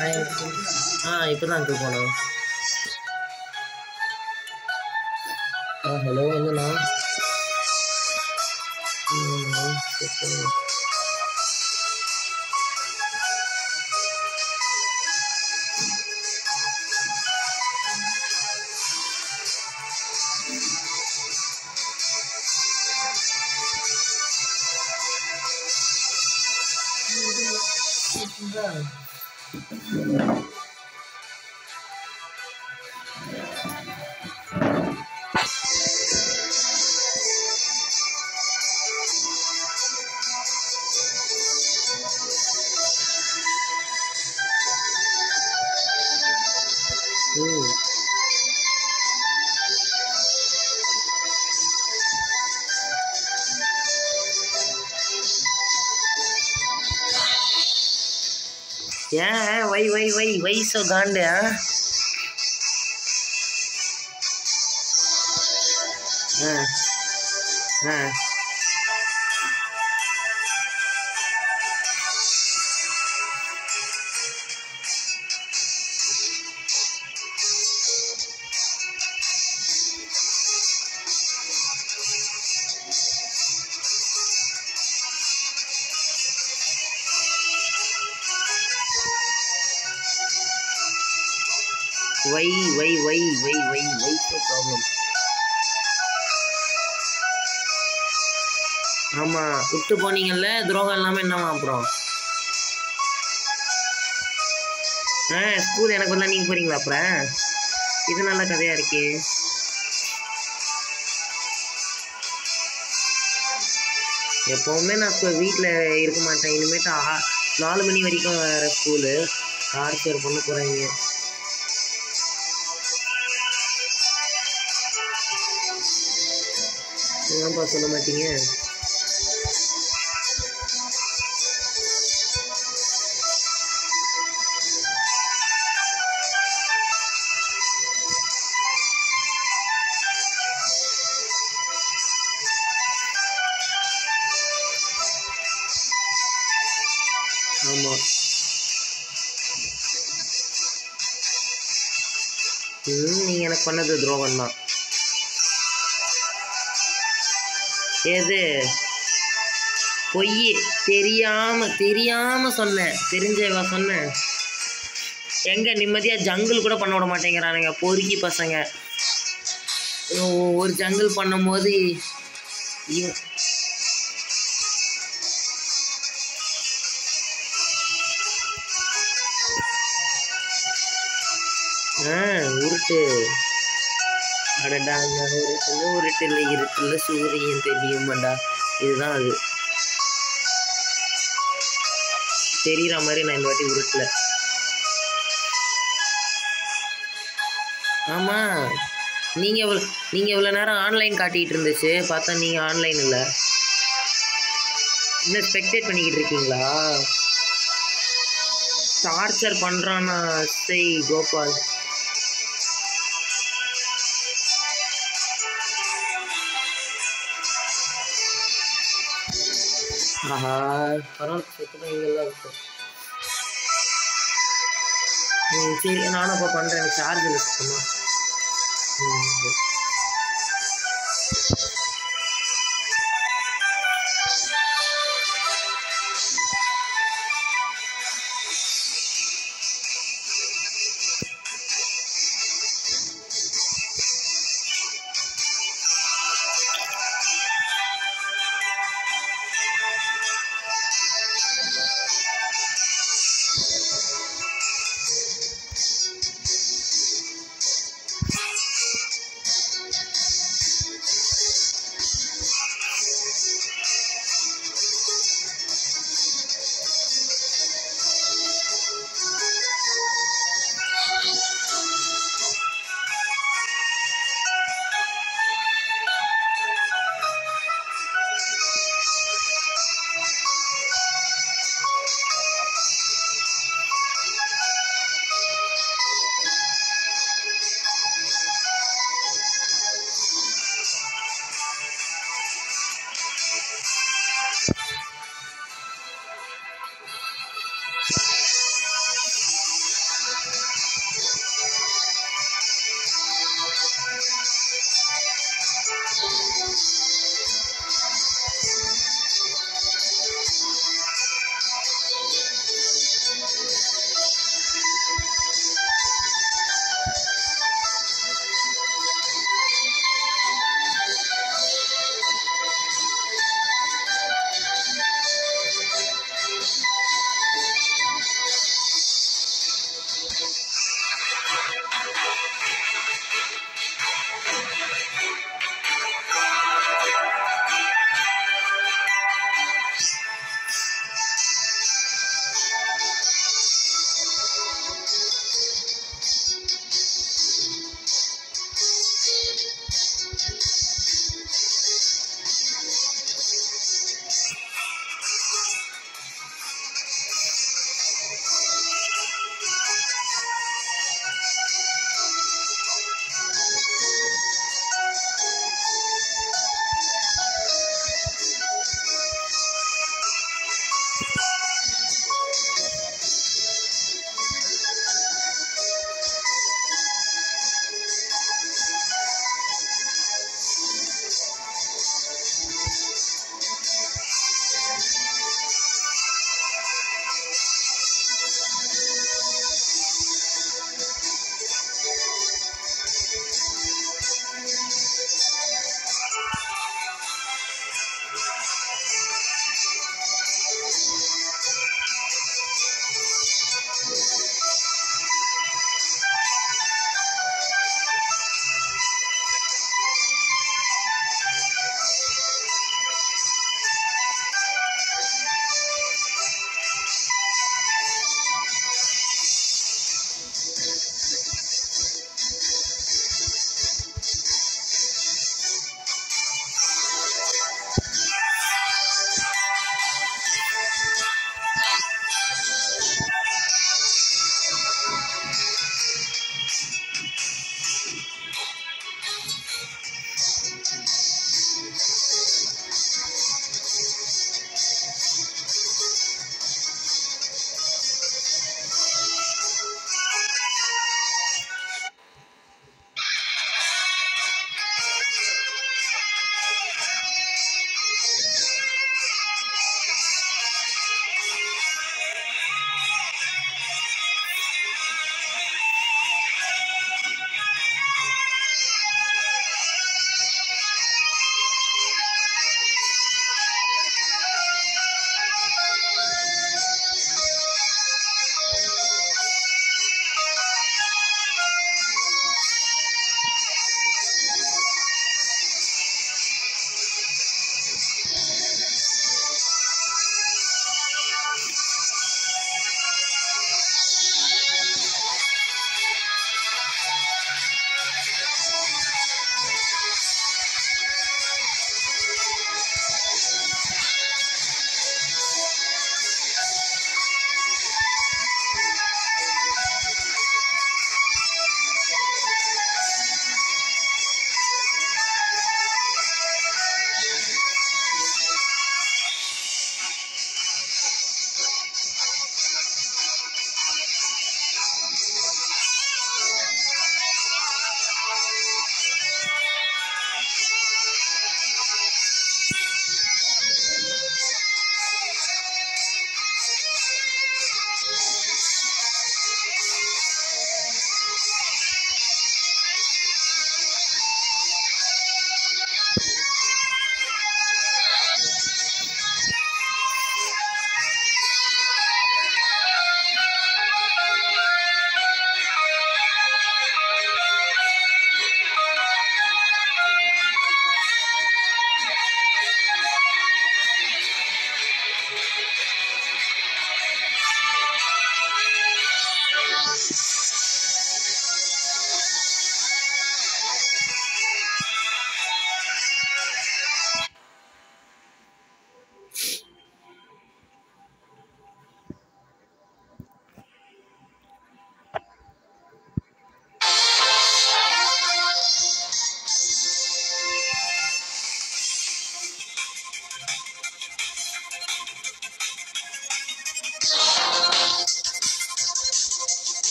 ஆ இப்போ தான் அங்கிள் போனோம் ஆ ஹலோ எங்கண்ணா ம், சரி. ம் ஏன் why why why why so காண்டு ஆ ஆ ஆ why why why why why why so problem ஆமாம் விட்டு போனீங்கல்ல துரோகம் இல்லாமல் என்னவா அப்புறம் ஆ ஸ்கூல் எனக்கு வந்தால் நீங்கள் போகிறீங்களா அப்புறம் இது நல்ல கதையாக இருக்கே எப்போவுமே நான் இப்போ வீட்டில் இருக்க மாட்டேன் இனிமேட்டு ஆ நாலு மணி வரைக்கும் வேறு ஸ்கூலு டார்ச்சர் பண்ண போகிறாங்க ஏன்ப்பா சொல்ல மாட்டீங்க ஆமாம் ம் நீங்கள் எனக்கு பண்ணது துரோகம் தான் எது பொய் தெரியாம தெரியாம சொன்னேன் தெரிஞ்சவா சொன்னேன் எங்க நிம்மதியா ஜங்கிள் கூட பண்ண விட மாட்டேங்கிறானுங்க பொறுக்கி பசங்க ஓ- ஒரு ஜங்கிள் பண்ணும்போது இவ- ஆ உருட்டு அடடா நான் உருட்டுல உருட்டுல இருட்டுல சூரியன் தெரியுமாடா இதுதான் அது தெரியுற மாதிரி நான் இந்த வாட்டி உருட்டல ஆமா நீங்க எவ்வளோ நீங்க இவ்வளோ நேரம் ஆன்லைன் காட்டிட்டு இருந்துச்சு பார்த்தா நீங்க ஆன்லைன் இல்லை இன்னும் ஸ்பெக்டேட் பண்ணிக்கிட்டு இருக்கீங்களா டார்ச்சர் பண்றானா செய் கோபால் ஆஹா பரவாயில்ல சுத்தமாக இங்கெல்லாம் இருக்கும் ம் சரி நானும் இப்போ பண்ணுறேன் சார்ஜ் இல்லை சுத்தமாக ம்